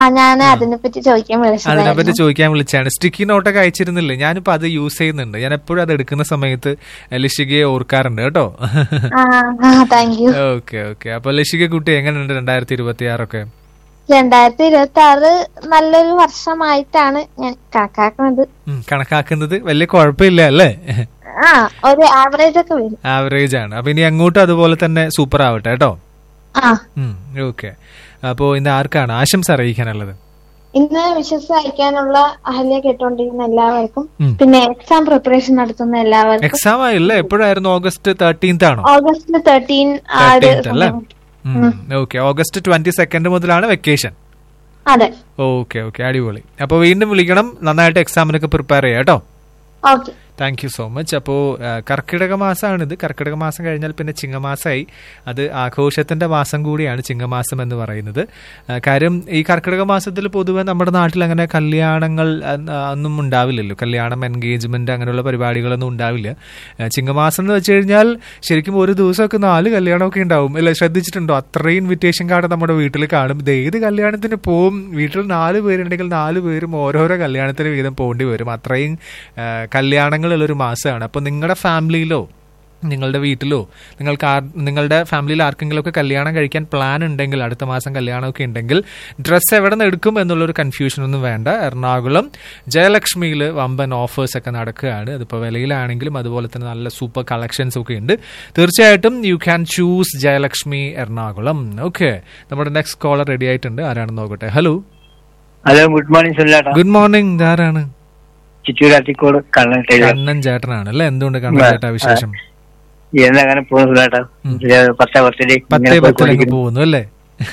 ആ ഞാൻ അതിനെ പറ്റി ചോദിക്കാൻ അതിനെപ്പറ്റി വിളിച്ചതായിരുന്നു ചോദിക്കാൻ വിളിച്ചാണ് സ്റ്റിക്കി നോട്ടൊക്കെ അയച്ചിരുന്നില്ലേ ഞാനിപ്പോ അത് യൂസ് ചെയ്യുന്നുണ്ട് ഞാൻ എപ്പോഴും അത് എടുക്കുന്ന സമയത്ത് ലിഷികയെ ഓർക്കാറുണ്ട് കേട്ടോ ആ ആ താങ്ക് യു ഓക്കെ ഓക്കെ അപ്പൊ ലിഷിക കുട്ടി എങ്ങനെയുണ്ട് രണ്ടായിരത്തി ഇരുപത്തി ആറൊക്കെ രണ്ടായിരത്തി ഇരുപത്തി ആറ് നല്ലൊരു വർഷമായിട്ടാണ് ഞാൻ കണക്കാക്കുന്നത് ഉം, കണക്കാക്കുന്നത് വലിയ കുഴപ്പമില്ല അല്ലേ ആ ഒരു ആവറേജ് ഒക്കെ വരും ആവറേജ് ആണ് അപ്പൊ ഇനി അങ്ങോട്ടും അതുപോലെ തന്നെ സൂപ്പർ ആവട്ടെ കേട്ടോ ആ ഓക്കെ അപ്പോ ഇന്ന് ആർക്കാണ് ആശംസ അറിയിക്കാനുള്ളത് ഇന്ന് വിശ്വസ് അയക്കാനുള്ള അഹല്യ കേട്ടോണ്ടിരിക്കുന്ന എല്ലാവർക്കും ഉം. പിന്നെ എക്സാം പ്രിപ്പറേഷൻ നടത്തുന്ന എല്ലാവർക്കും എക്സാം ആയില്ലേ എപ്പോഴായിരുന്നു ഓഗസ്റ്റ് തേർട്ടീൻത്ത് ആണോ ഓഗസ്റ്റ് തേർട്ടീൻ ആ ഒരു തേർട്ടീൻത്ത് അല്ലേ സമയം. ഓക്കെ ഓഗസ്റ്റ് ട്വന്റി സെക്കൻഡ് മുതലാണ് വെക്കേഷൻ അതെ ഓക്കെ ഓക്കെ അടിപൊളി അപ്പോൾ വീണ്ടും വിളിക്കണം നന്നായിട്ട് എക്സാമിനൊക്കെ പ്രിപ്പയർ ചെയ്യാം കേട്ടോ okay thank you so much അപ്പോൾ കർക്കിടക മാസമാണിത് കർക്കിടക മാസം കഴിഞ്ഞാൽ പിന്നെ ചിങ്ങമാസമായി അത് ആഘോഷത്തിന്റെ മാസം കൂടിയാണ് ചിങ്ങമാസം എന്ന് പറയുന്നത് ആ, കാര്യം ഈ കർക്കിടക മാസത്തിൽ പൊതുവെ നമ്മുടെ നാട്ടിൽ അങ്ങനെ കല്യാണങ്ങൾ ആ, ഒന്നും ഉണ്ടാവില്ലല്ലോ കല്യാണം എൻഗേജ്മെന്റ് അങ്ങനെയുള്ള പരിപാടികളൊന്നും ഉണ്ടാവില്ല ആ, ചിങ്ങമാസം എന്ന് വെച്ച് കഴിഞ്ഞാൽ ശരിക്കും ഒരു ദിവസമൊക്കെ നാല് കല്യാണമൊക്കെ ഉണ്ടാവും അല്ലെ ശ്രദ്ധിച്ചിട്ടുണ്ടോ അത്രയും ഇൻവിറ്റേഷൻ കാർഡ് നമ്മുടെ വീട്ടിൽ കാണും ഇത് ഏത് കല്യാണത്തിന് പോവും വീട്ടിൽ നാല് പേരുണ്ടെങ്കിൽ നാല് പേരും ഓരോരോ കല്യാണത്തിന് വീതം പോകേണ്ടി വരും അത്രയും ആ, കല്യാണങ്ങളുള്ളൊരു മാസമാണ് അപ്പോൾ നിങ്ങളുടെ ഫാമിലിയിലോ നിങ്ങളുടെ വീട്ടിലോ നിങ്ങൾക്ക് ആർ നിങ്ങളുടെ ഫാമിലിയിൽ ആർക്കെങ്കിലും ഒക്കെ കല്യാണം കഴിക്കാൻ പ്ലാൻ ഉണ്ടെങ്കിൽ അടുത്ത മാസം കല്യാണമൊക്കെ ഉണ്ടെങ്കിൽ ഡ്രസ്സ് എവിടെ നിന്ന് എടുക്കും എന്നുള്ളൊരു കൺഫ്യൂഷൻ ഒന്നും വേണ്ട എറണാകുളം ജയലക്ഷ്മിയിൽ വമ്പൻ ഓഫേഴ്സ് ഒക്കെ നടക്കുകയാണ് അതിപ്പോൾ വിലയിലാണെങ്കിലും അതുപോലെ തന്നെ നല്ല സൂപ്പർ കളക്ഷൻസ് ഒക്കെ ഉണ്ട് തീർച്ചയായിട്ടും you can choose Jayalakshmi Ernakulam okay നമ്മുടെ നെക്സ്റ്റ് കോളർ റെഡി ആയിട്ടുണ്ട് ആരാണെന്ന് നോക്കട്ടെ ഹലോ ഹലോ ഗുഡ് മോർണിംഗ് സുല്ലാട്ടാ ഗുഡ് മോർണിംഗ് ആരാണ് ചിറ്റൂരാത്തിക്കോട് കണ്ണൻ ടൈലർ കണ്ണൻ ചേട്ടനാണ് അല്ലേ എന്തുകൊണ്ട് കണ്ണൻ ചേട്ടാ വിശേഷം എന്നങ്ങനെ പോകുന്നു സുല്ലാട്ടാ പത്തേ പത്തില് പത്തേ പത്തിലേക്ക് പോകുന്നു അല്ലേ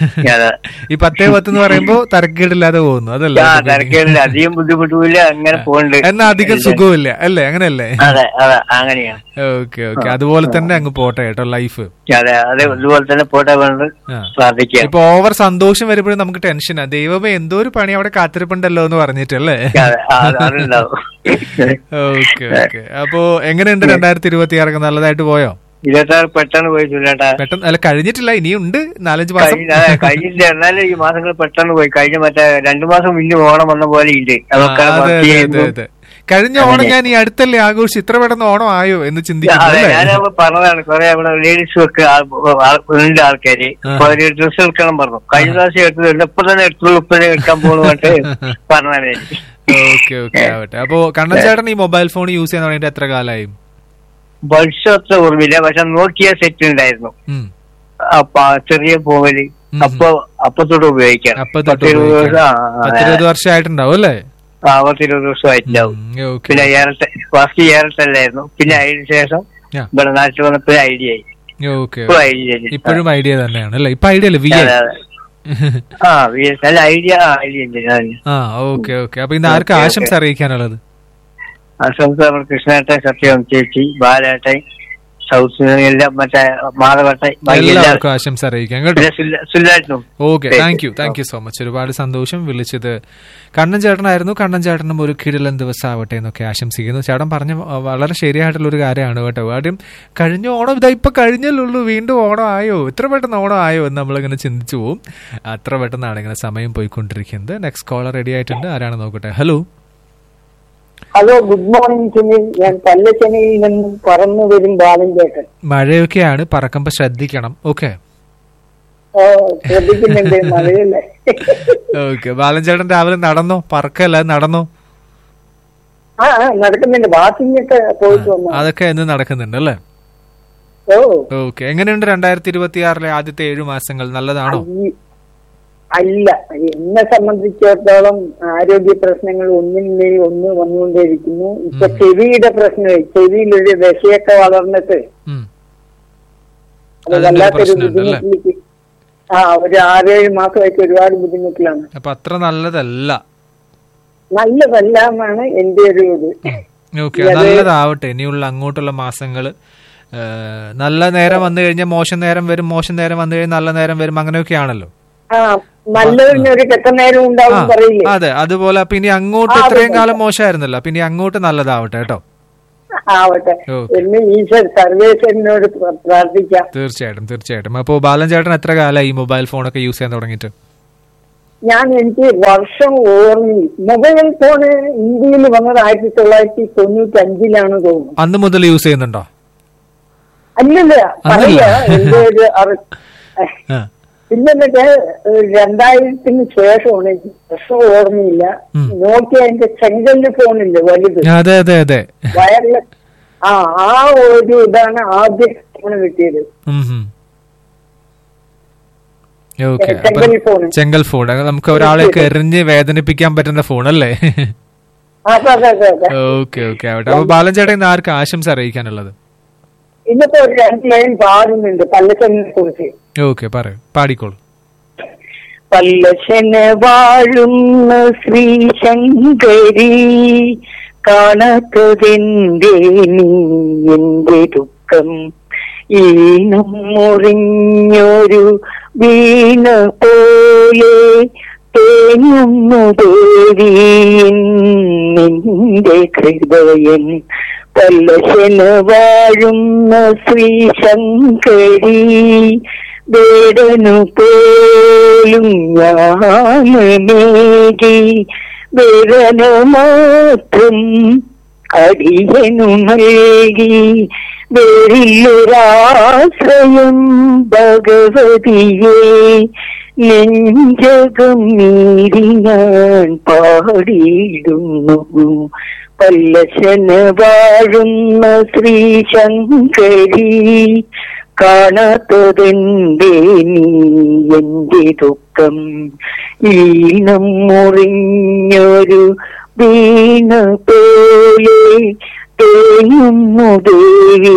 ഈ പത്തേ പത്ത് എന്ന് പറയുമ്പോ തരക്കേടില്ലാതെ പോകുന്നു അതല്ലേ ആ തിരക്കേടില്ല അധികം ബുദ്ധിമുട്ടില്ല അങ്ങനെ പോകുന്നുണ്ട് എന്നാ അധികം സുഖമില്ല അല്ലേ അങ്ങനെയല്ലേ അതെ അതെ അങ്ങനെയാണ് ഓക്കെ ഓക്കെ അതുപോലെ തന്നെ അങ്ങ് പോട്ടെ കേട്ടോ ലൈഫ് അതെ അതെ ഇതുപോലെ തന്നെ പോട്ടെ വേണ്ടത് ആ. പ്രാർത്ഥിക്കാം ഇപ്പൊ ഓവർ സന്തോഷം വരുമ്പോഴും നമുക്ക് ടെൻഷനാ ദൈവമേ എന്തോ ഒരു പണി അവിടെ കാത്തിരിപ്പുണ്ടല്ലോ എന്ന് പറഞ്ഞിട്ടല്ലേ അതെ ആ, അത് അതുണ്ടാവും ഓക്കെ ഓക്കെ അപ്പോ എങ്ങനെയുണ്ട് രണ്ടായിരത്തി ഇരുപത്തി ആറൊക്കെ നല്ലതായിട്ട് പോയോ ഇരുപത്താറ് പെട്ടെന്ന് പോയി സുല്ലാട്ടാ പെട്ടെന്ന് അല്ല കഴിഞ്ഞിട്ടില്ല ഇനിയുണ്ട് നാലഞ്ച് മാസം കഴിഞ്ഞ അതെ, കഴിഞ്ഞില്ല എന്നാലും ഈ മാസങ്ങൾ പെട്ടെന്ന് പോയി കഴിഞ്ഞ മറ്റേ രണ്ടു മാസം മുന്നേ ഓണം വന്ന പോലെ ഉണ്ട് ആ, അതൊക്കെ അതെ വർക്ക് അതെ അതെ ചെയ്യുമ്പോ അതെ കഴിഞ്ഞ ഓണം ഞാൻ ഈ അടുത്തല്ലേ ആഘോഷിച്ചു ഇത്ര പെട്ടെന്ന് ഓണം ആയോ എന്ന് ചിന്തിക്കുന്നു അതെ അല്ലേ ഞാൻ പറഞ്ഞതാണ് കുറെ അവിടെ ലേഡീസും ഒക്കെ ആ- ആ- ഉണ്ട് ആൾക്കാര് അപ്പൊ അവര് ഡ്രസ്സ് എടുക്കണം പറഞ്ഞു കഴിഞ്ഞ പ്രാവശ്യം എടുത്തത് ഇപ്പൊ തന്നെ എടുത്തുള്ളൂ ഇപ്പൊ തന്നെ എടുക്കാൻ പോകുന്നു പറഞ്ഞിട്ട് പറഞ്ഞാലേ ഓക്കെ ഓക്കെ ആവട്ടെ അപ്പോ കണ്ണൻ ചേട്ടൻ ഈ മൊബൈൽ ഫോൺ യൂസ് ചെയ്യാൻ തുടങ്ങിയിട്ട് എത്ര കാലമായി ബൾസ് അത്ര ഓർമ്മയില്ല പക്ഷെ നോക്കിയ സെറ്റ് ഉണ്ടായിരുന്നു ഉം. അപ്പൊ ആ ചെറിയ പോവല് ഉം. അപ്പൊ അപ്പൊ തൊട്ട് ഉപയോഗിക്കാം അപ്പൊ തൊട്ട് പത്തിരുപത് ഉപയോഗിക്കാം. ദിവസം ആ, ആ, പത്തിരുപത് വർഷമായിട്ടുണ്ടാവും അല്ലേ ആ പത്തിരുപത് ദിവസം ആയിട്ടുണ്ടാവും ഓക്കെ പിന്നെ ഏറട്ടെ ഫസ്റ്റ് ഏറട്ടല്ലായിരുന്നു പിന്നെ അതിന് ശേഷം ആ. ഇവിടെ നാട്ടിൽ വന്നപ്പോ ഐഡിയ ആയി ഓക്കെ ഇപ്പൊ ഐഡിയ ആയി. ഇപ്പോഴും ഐഡിയ തന്നെയാണ് അല്ലേ ഇപ്പൊ ഐഡിയ അല്ലേ വി ഐ അതെ, അതെ. ആ വി എസ് അല്ല ഐഡിയ ആ ഐഡിയ ഉണ്ട് ഞാൻ ആ ഓക്കെ ഓക്കെ അപ്പൊ ഇന്ന് ആർക്ക് ഓക്കെ, ആശംസ അറിയിക്കാനുള്ളത് അസംസ് നമ്മൾ കൃഷ്ണേട്ടൻ സത്യം ചേച്ചി ബാലേട്ടൻ സൗത്ത് എല്ലാം മറ്റേ മാധവട്ടൻ ബാക്കി എല്ലാ- എല്ലാവർക്കും ആശംസ അറിയിക്കാം കേട്ടോ പിന്നെ സുല്ല- സുല്ലായിട്ടും okay thank you thank you so much ഒരുപാട് സന്തോഷം വിളിച്ചത് കണ്ണൻ ചേട്ടനായിരുന്നു കണ്ണൻ ചേട്ടനും ഒരു കിടിലൻ ദിവസം ആവട്ടെ എന്നൊക്കെ ആശംസിക്കുന്നു ചേട്ടൻ പറഞ്ഞ വ- വളരെ ശരിയായിട്ടുള്ള ഒരു കാര്യമാണ് കേട്ടോ ആദ്യം കഴിഞ്ഞ ഓണം ഇതാ ഇപ്പൊ കഴിഞ്ഞല്ലുള്ളൂ വീണ്ടും ഓണം ആയോ ഇത്ര പെട്ടെന്ന് ഓണം ആയോ എന്ന് നമ്മളിങ്ങനെ ചിന്തിച്ചു പോവും അത്ര പെട്ടെന്നാണ് ഇങ്ങനെ സമയം പോയിക്കൊണ്ടിരിക്കുന്നത് നെക്സ്റ്റ് കോളർ റെഡി ആയിട്ടുണ്ട് ആരാണ് നോക്കട്ടെ hello hello good morning Sunil ഞാൻ പല്ലച്ചനയിൽ നിന്നും പറന്നു വരും ബാലൻ ചേട്ടൻ മഴയൊക്കെയാണ് പറക്കുമ്പോ ശ്രദ്ധിക്കണം ഓക്കെ ഓ ശ്രദ്ധിക്കുന്നുണ്ട് മഴയല്ലേ ഓക്കെ ബാലൻ ചേട്ടൻ രാവിലെ നടന്നോ പറക്കല്ല നടന്നോ ആ ആ, നടക്കുന്നുണ്ട് ബാത്തിങ് ഒക്കെ പോയിട്ട് വന്നു അതൊക്കെ എന്ന് നടക്കുന്നുണ്ട് അല്ലേ ഓ ഓക്കെ എങ്ങനെയുണ്ട് രണ്ടായിരത്തി ഇരുപത്തി ആറിലെ ആദ്യത്തെ ഏഴു മാസങ്ങൾ നല്ലതാണോ ഈ- അല്ല എന്നെ സംബന്ധിച്ചിടത്തോളം ആരോഗ്യ പ്രശ്നങ്ങൾ ഒന്നിനുമേൽ ഒന്ന് വന്നുകൊണ്ടേയിരിക്കുന്നു ഇപ്പൊ ചെവിയുടെ പ്രശ്നമായി ചെവിയിലൊരു ദശയൊക്കെ വളർന്നിട്ട് ഉം. അത് അതിന്റെ ഒരു വല്ലാത്തൊരു പ്രശ്നമുണ്ട് അല്ലേ? ബുദ്ധിമുട്ടിലേക്ക് ആ ഒരു ആറേഴ് മാസമായിട്ട് ഒരുപാട് ബുദ്ധിമുട്ടിലാണ് അപ്പൊ അത്ര നല്ലതല്ല നല്ലതല്ല എന്നാണ് എന്റെ ഒരു ഇത് ഓക്കെ നല്ലതാവട്ടെ ഇനിയുള്ള അങ്ങോട്ടുള്ള മാസങ്ങള് ഏ, നല്ല നേരം വന്നു കഴിഞ്ഞാൽ മോശം നേരം വരും മോശം നേരം വന്നു കഴിഞ്ഞാൽ നല്ല നേരം വരും അങ്ങനെയൊക്കെയാണല്ലോ ആ നല്ലതിന് ഒരു കെട്ട നേരം ആ ഉണ്ടാവും പറയില്ലേ അതെ അതുപോലെ അപ്പൊ ഇനി അങ്ങോട്ട് ആ, അതെ, ഇത്രയും അതെ. കാലം മോശമായിരുന്നല്ലോ അപ്പൊ ഇനി അങ്ങോട്ട് നല്ലതാവട്ടെ കേട്ടോ ആവട്ടെ ഓക്കെ. എന്ന് ഈശ്വർ സർവേശ്വരനോട് പ്ര- പ്രാർത്ഥിക്കാം തീർച്ചയായിട്ടും തീർച്ചയായിട്ടും അപ്പോ ബാലൻ ചേട്ടൻ എത്ര കാലമായി ഈ മൊബൈൽ ഫോണൊക്കെ യൂസ് ചെയ്യാൻ തുടങ്ങിയിട്ട് ഞാൻ എനിക്ക് വർഷം ഓർമ്മ മൊബൈൽ ഫോണ് ഇന്ത്യയിൽ വന്നത് ആയിരത്തി തൊള്ളായിരത്തി തൊണ്ണൂറ്റി അഞ്ചിലാണ് തോന്നുന്നു അന്ന് മുതൽ യൂസ് ചെയ്യുന്നുണ്ടോ അല്ലല്ല അതല്ല. പറയാ എന്റെ ഒരു അറി- ആ. പിന്നെ എന്നിട്ട് രണ്ടായിരത്തിന് ശേഷമാണ് എനിക്ക് വർഷം ഓർമ്മയില്ല ഉം. നോക്കിയ എന്റെ ചെങ്കല്ല് ഫോണില്ലേ വലുത് അതെ അതെ അതെ വയർലെസ് ആ ആ ഒരു ഇതാണ് ആദ്യം ഫോണ് കിട്ടിയത് okay Chengal phone Chengal phone അത് നമുക്ക് ഒരാളെയൊക്കെ എറിഞ്ഞ് വേദനിപ്പിക്കാൻ പറ്റുന്ന ഫോൺ അല്ലേ അതെ അതെ അതെ അതെ ഓക്കെ ഓക്കെ ആവട്ടെ അപ്പൊ ബാലൻ ചേട്ടൻ ഇന്ന് ആർക്ക് ആശംസ അറിയിക്കാനുള്ളത് ഇന്നിപ്പോ ഒരു രണ്ട് ലൈൻ പാടുന്നുണ്ട് പല്ലച്ചനെ കുറിച്ച് ഓക്കെ പറയൂ പാടിക്കോളൂ പല്ലശന് വാഴുന്ന ശ്രീ ശങ്കരി കാണാത്തതെന്തേ നീ എന്റെ ദുഃഖം ഈണം മുറിഞ്ഞൊരു വീണ പോലെ തേങ്ങുന്നു ദേവി നിന്റെ ഹൃദയം പല്ലശന് വാഴുന്ന ശ്രീ ശങ്കരി വേദനു പോലും ഞാനേകി വേദന മാത്രം അടിയനു നൽകി വേറില്ലൊരാശ്രയം ഭഗവതിയെ നെഞ്ചകം നീരി ഞാൻ പാടിയിടുന്നു പല്ലശന വാഴുന്ന ശ്രീ ശങ്കരി കാണാത്തതെന്തേ നീ എന്റെ ദുഃഖം ഈണം മുറിഞ്ഞൊരു വീണ പോലെ തേങ്ങുന്നു ദേവി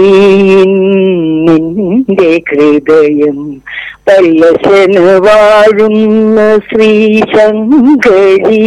നിന്റെ ഹൃദയം പല്ലശന വാഴുന്ന ശ്രീ ശങ്കരി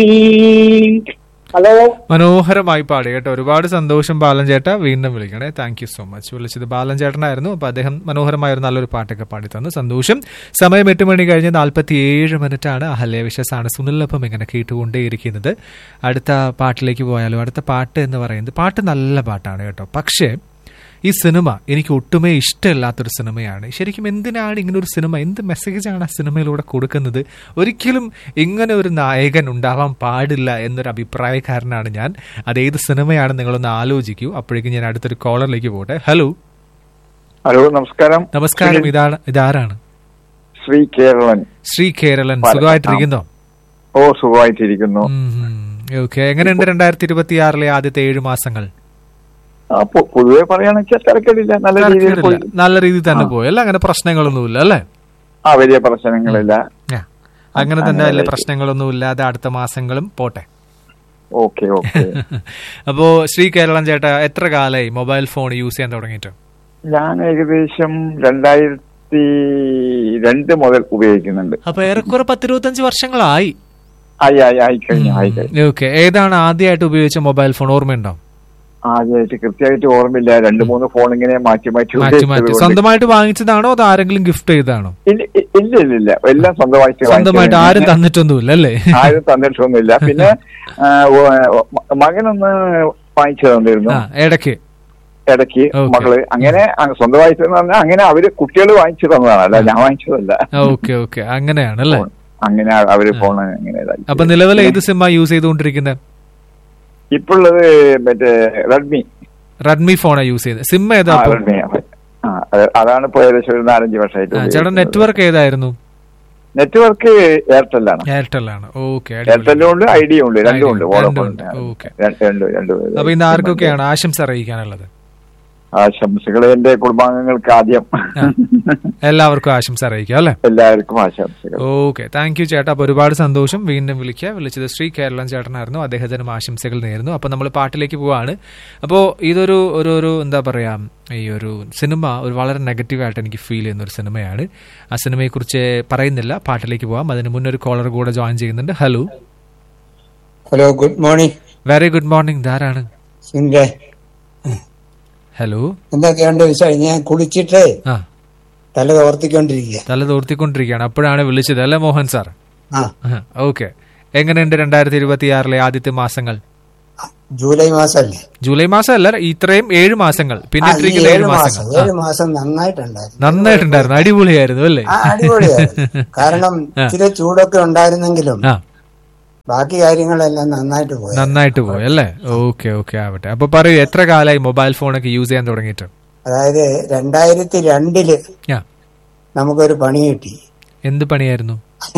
ഹലോ മനോഹരമായി പാടി കേട്ടോ ഒരുപാട് സന്തോഷം ബാലൻ ചേട്ടാ വീണ്ടും വിളിക്കണേ താങ്ക് യു സോ മച്ച് വിളിച്ചത് ബാലൻ ചേട്ടനായിരുന്നു അപ്പൊ അദ്ദേഹം മനോഹരമായ ഒരു നല്ലൊരു പാട്ടൊക്കെ പാടി തന്നു സന്തോഷം സമയം എട്ട് മണി കഴിഞ്ഞ് നാൽപ്പത്തി ഏഴ് മിനിറ്റ് ആണ് അഹല്യ വിശ്വസാണ് സുനിലൊപ്പം ഇങ്ങനെ കേട്ടുകൊണ്ടേയിരിക്കുന്നത് അടുത്ത പാട്ടിലേക്ക് പോയാലും അടുത്ത പാട്ട് എന്ന് പറയുന്നത് പാട്ട് നല്ല പാട്ടാണ് കേട്ടോ പക്ഷേ ഈ സിനിമ എനിക്ക് ഒട്ടുമേ ഇഷ്ടമില്ലാത്തൊരു സിനിമയാണ് ശരിക്കും എന്തിനാണ് ഇങ്ങനെ ഒരു സിനിമ എന്ത് മെസ്സേജാണ് ആ സിനിമയിലൂടെ കൊടുക്കുന്നത് ഒരിക്കലും ഇങ്ങനെ ഒരു നായകൻ ഉണ്ടാവാൻ പാടില്ല എന്നൊരു അഭിപ്രായക്കാരനാണ് ഞാൻ അത് ഏത് സിനിമയാണ് നിങ്ങളൊന്ന് ആലോചിക്കൂ അപ്പോഴേക്കും ഞാൻ അടുത്തൊരു കോളറിലേക്ക് പോട്ടെ ഹലോ ഹലോ നമസ്കാരം നമസ്കാരം ഇതാണ് ഇതാരാണ് ശ്രീ കേരളൻ ശ്രീ കേരളൻ പാലക്കാട്. സുഖമായിട്ടിരിക്കുന്നോ ഓ സുഖമായിട്ടിരിക്കുന്നു ഓക്കെ എങ്ങനെയുണ്ട് രണ്ടായിരത്തി ഇരുപത്തി ആറിലെ ആദ്യത്തെ ഏഴ് മാസങ്ങൾ ആ, പൊ- പൊതുവെ പറയുകയാണെന്ന് വെച്ചാൽ തിരക്കേടില്ല നല്ല രീതിയിൽ പോയി തിരക്കേടില്ല. നല്ല രീതിയിൽ തന്നെ പോയി അല്ല അങ്ങനെ പ്രശ്നങ്ങളൊന്നുമില്ല അല്ലേ ആ വലിയ പ്രശ്നങ്ങളില്ല ആ. അങ്ങനെ തന്നെ അങ്ങനെ വലിയ ആയിരിക്കും. പ്രശ്നങ്ങളൊന്നും ഇല്ലാതെ അടുത്ത മാസങ്ങളും പോട്ടെ ഓക്കെ ഓക്കെ അപ്പോ ശ്രീ കേരളം ചേട്ടാ എത്ര കാലമായി മൊബൈൽ ഫോൺ യൂസ് ചെയ്യാൻ തുടങ്ങിയിട്ട് ഞാൻ ഏകദേശം രണ്ടായിരത്തി രണ്ട് മുതൽ ഉപയോഗിക്കുന്നുണ്ട് അപ്പൊ ഏറെക്കുറെ പത്തിരുപത്തഞ്ച് വർഷങ്ങളായി ആയി ആയി ആയി കഴിഞ്ഞു ആയി കഴിഞ്ഞു ഓക്കെ ഏതാണ് ആദ്യമായിട്ട് ഉപയോഗിച്ച മൊബൈൽ ഫോൺ ഓർമ്മയുണ്ടോ ആദ്യമായിട്ട് കൃത്യമായിട്ട് ഓർമ്മയില്ല രണ്ട് മൂന്ന് ഫോൺ ഇങ്ങനെ മാറ്റി മാറ്റി മാറ്റി മാറ്റി ഉപയോഗിച്ചത് കൊണ്ട് സ്വന്തമായിട്ട് വാങ്ങിച്ചതാണോ അതോ ആരെങ്കിലും ഗിഫ്റ്റ് ചെയ്തതാണോ ഇല്ല ഇല്ല ഇല്ല ഇല്ല എല്ലാം സ്വന്തമായിട്ട് സ്വന്തമായിട്ട് വാങ്ങിച്ചതാണ്. ആരും തന്നിട്ടൊന്നുമില്ല അല്ലേ ആരും തന്നിട്ടൊന്നുമില്ല പിന്നെ ആ, ഓ- മകനൊന്ന് വാങ്ങിച്ചു തന്നിരുന്നു ആ ഇടയ്ക്ക് ഇടയ്ക്ക് Okay. മകള് അങ്ങനെ അ- സ്വന്തമായിട്ട് എന്ന് പറഞ്ഞാൽ അങ്ങനെ അവര് കുട്ടികൾ വാങ്ങിച്ചു തന്നതാണ് അല്ല ഞാൻ വാങ്ങിച്ചതല്ല ഓക്കെ ഓക്കെ അങ്ങനെയാണ് അല്ലേ അങ്ങനെ അവര് ഫോൺ അങ്ങനെ ഇതാക്കി. അപ്പൊ നിലവിൽ ഏത് സിമ്മ യൂസ് ചെയ്തുകൊണ്ടിരിക്കുന്നത് ഇപ്പൊ ഉള്ളത് മറ്റേ റെഡ്മി റെഡ്മി ഫോണാ യൂസ് ചെയ്യുന്നത് സിം ആ, ഏതാ അപ്പൊ? റെഡ്മി ആ, അത് അതാണ് ഇപ്പൊ ഏകദേശം ഒരു നാലഞ്ച് വർഷമായിട്ട് ആ, ചേട്ടാ നെറ്റ്വർക്ക് ഏതായിരുന്നു നെറ്റ്വർക്ക് എയർടെല്ലാണ് എയർടെൽ ആണ് ഓക്കെ എയർടെല്ലും ഉണ്ട് ഐഡിയ ഉണ്ട് രണ്ടും ഉണ്ട് രണ്ടും വോഡഫോൺ ഉണ്ട്. Okay. രണ്ടും രണ്ടും അപ്പൊ ഇന്ന് ആർക്കൊക്കെയാണ് ആശംസ അറിയിക്കാനുള്ളത് ആശംസകൾ എന്റെ കുടുംബാംഗങ്ങൾക്ക് ആദ്യം എല്ലാവർക്കും ആശംസ അറിയിക്കാം അല്ലെ എല്ലാവർക്കും ആശംസകൾ ഓക്കെ താങ്ക് യു ചേട്ടാ അപ്പൊ ഒരുപാട് സന്തോഷം വീണ്ടും വിളിക്കുക വിളിച്ചത് ശ്രീ കേരളം ചേട്ടനായിരുന്നു അദ്ദേഹത്തിനും ആശംസകൾ നേരുന്നു അപ്പൊ നമ്മൾ പാട്ടിലേക്ക് പോവാണ് അപ്പോൾ ഇതൊരു ഒരു ഒരു എന്താ പറയാ ഈ ഒരു സിനിമ ഒരു വളരെ നെഗറ്റീവായിട്ട് എനിക്ക് ഫീൽ ചെയ്യുന്ന ഒരു സിനിമയാണ് ആ സിനിമയെക്കുറിച്ച് പറയുന്നില്ല പാട്ടിലേക്ക് പോവാം അതിന് മുന്നേ ഒരു കോളർ കൂടെ ജോയിൻ ചെയ്യുന്നുണ്ട് hello hello good morning very good morning ധാരാണ് സുനിലെ ഹലോ എന്തൊക്കെയുണ്ട് വിശേഷം ഞാൻ കുളിച്ചിട്ട് ആ തല തോർത്തിക്കൊണ്ടിരിക്കുക തല തോർത്തിക്കൊണ്ടിരിക്കുകയാണ് അപ്പോഴാണ് വിളിച്ചത് അല്ലേ മോഹൻ സാർ ആ ഓക്കെ എങ്ങനെയുണ്ട് രണ്ടായിരത്തി ഇരുപത്തി ആറിലെ ആദ്യത്തെ മാസങ്ങൾ ജൂലൈ മാസമല്ലേ ജൂലൈ മാസം അല്ല ഇത്രയും ഏഴ് മാസങ്ങൾ പിന്നെ ആ, ഈ ഇട്ടിരിക്കുന്ന ഏഴ് ഏഴ് മാസം മാസങ്ങൾ ആ, ഏഴ് മാസം നന്നായിട്ടുണ്ടായിരുന്നു നന്നായിട്ടുണ്ടായിരുന്നു അടിപൊളിയായിരുന്നു അല്ലേ ആ അടിപൊളിയായിരുന്നു കാരണം ഇച്ചിരി ചൂടൊക്കെ ഉണ്ടായിരുന്നെങ്കിലും ആ ബാക്കി കാര്യങ്ങളെല്ലാം നന്നായിട്ട് പോയി നന്നായിട്ട് പോയി അല്ലേ ഓക്കെ ഓക്കെ ആവട്ടെ അപ്പൊ പറയൂ എത്ര കാലമായി മൊബൈൽ ഫോണൊക്കെ യൂസ് ചെയ്യാൻ തുടങ്ങിയിട്ട് അതായത് രണ്ടായിരത്തി രണ്ടില് ആ നമുക്കൊരു പണി കിട്ടി എന്ത് പണിയായിരുന്നു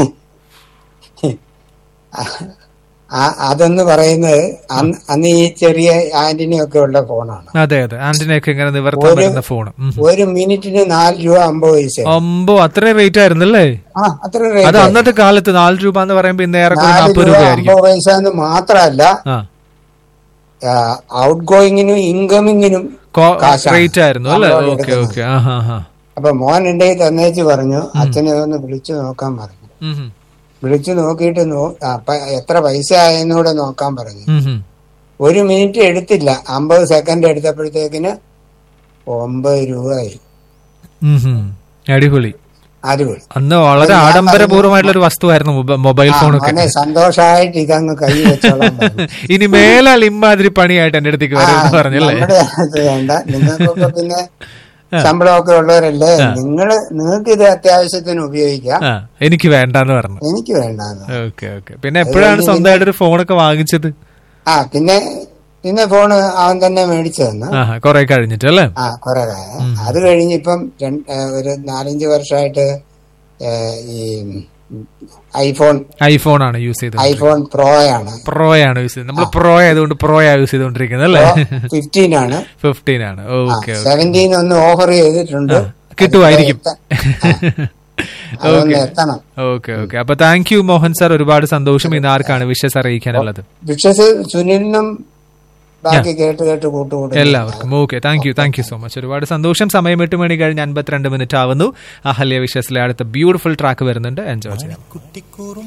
ആ- അതെന്ന് പറയുന്നത് അന്ന് അന്ന് ഈ ചെറിയ ആന്റിനി ഒക്കെ ഉള്ള ഫോണാണ് അതെ അതെ ആന്റിനൊക്കെ ഇങ്ങനെ നിവർത്താൻ ഒരു- പറ്റുന്ന ഫോൺ ഒരു മിനിറ്റിന് നാല് രൂപ അമ്പത് പൈസ അമ്പോ അത്രയും റേറ്റ് ആയിരുന്നല്ലേ ആ അത്ര അത് റേറ്റ് അന്നത്തെ കാലത്ത് നാല് രൂപ എന്ന് പറയുമ്പോ ഇന്ന് ഏറെക്കുറെ നാല് നാൽപ്പത് രൂപ രൂപയായിരിക്കും അമ്പത് പൈസ എന്ന് മാത്രമല്ല ആ ഔട്ട് ഗോയിങ്ങിനും ഇൻകമിങ്ങിനും കാശാണ്. റേറ്റ് ആയിരുന്നു അല്ലേ നമ്മളോട് ഓക്കെ എടുക്കുന്നത്. ഓക്കെ ആ ഹാ ഹാ അപ്പൊ മോൻ എന്റെ കയ്യിൽ തന്നേച്ച് പറഞ്ഞു അച്ഛനെ ഒന്ന് വിളിച്ചു നോക്കാൻ പറഞ്ഞു വിളിച്ചു നോക്കിയിട്ട് നോ- ആ, പ- എത്ര പൈസ ആയെന്നൂടെ നോക്കാൻ പറഞ്ഞു ഒരു മിനിറ്റ് എടുത്തില്ല അമ്പത് സെക്കൻഡ് എടുത്തപ്പോഴത്തേക്കിന് ഒമ്പത് രൂപയായി അടിപൊളി അടിപൊളി അന്ന് വളരെ ഞാൻ ആഡംബരപൂർവ്വമായിട്ടുള്ള ഒരു വസ്തുവായിരുന്നു മൊബ- മൊബൈൽ ആ, ഫോണൊക്കെ മോനെ സന്തോഷമായിട്ട് ഇതങ്ങ് കൈ വെച്ചോളാൻ പറഞ്ഞു. ഇനി മേലാൽ ഇമ്മാതിരി പണിയായിട്ട് എന്റെ അടുത്തേക്ക് ആ, വരുമെന്ന് പറഞ്ഞല്ലേ നമ്മുടെ അത് വേണ്ട നിങ്ങൾക്കൊക്കെ പിന്നെ ശമ്പളമൊക്കെ ഉള്ളവരല്ലേ നിങ്ങള് നിങ്ങൾക്ക് ഇത് അത്യാവശ്യത്തിന് ഉപയോഗിക്കാം ആ എനിക്ക് വേണ്ടാന്ന് പറഞ്ഞു എനിക്ക് വേണ്ടാന്ന് ഓക്കെ ഓക്കെ പിന്നെ എപ്പോഴാണ് സ്വന്തമായിട്ട് ഒരു ഫോണൊക്കെ വാങ്ങിച്ചത് ആ പിന്നെ പിന്നെ ഫോണ് അവൻ തന്നെ മേടിച്ചു തന്നു ആ കുറെ കഴിഞ്ഞിട്ട് അല്ലേ ആ കുറെ കാലം അത് കഴിഞ്ഞ് ഇപ്പം രണ്ട് ഏ, ഒരു നാലഞ്ച് വർഷമായിട്ട് ഏ, ഈ ഐഫോൺ ഐഫോൺ ആണ് യൂസ് ചെയ്തത് ഐഫോൺ പ്രോ ആണ് പ്രോ ആണ് യൂസ് ചെയ്തത് നമ്മൾ പ്രോ ആയതുകൊണ്ട് പ്രോ ആ യൂസ് ചെയ്തോണ്ടിരിക്കുന്നത് അല്ലേ ഫിഫ്റ്റീൻ ആണ് ഫിഫ്റ്റീൻ ആണ് ഓക്കെ സെവൻറ്റീൻ ഒന്ന് ഓഫർ ചെയ്തിട്ടുണ്ട് കിട്ടുമായിരിക്കും അതൊന്ന് എത്തണം ഓക്കെ ഓക്കെ അപ്പൊ താങ്ക് യു മോഹൻ സാർ ഒരുപാട് സന്തോഷം ഇന്ന് ആർക്കാണ് വിഷസ് അറിയിക്കാനുള്ളത് വിഷസ് സുനിലിനും ബാക്കി കേട്ട് കേട്ട് കൂട്ടുകൂടും എല്ലാവർക്കും okay thank you thank you so much ഒരുപാട് സന്തോഷം സമയം എട്ട് മണി കഴിഞ്ഞ് അൻപത്തിരണ്ട് മിനിറ്റ് ആവുന്നു അഹല്യ വിഷസിലെ അടുത്ത ബ്യൂട്ടിഫുൾ ട്രാക്ക് വരുന്നുണ്ട് എൻജോയ് ചെയ്യാം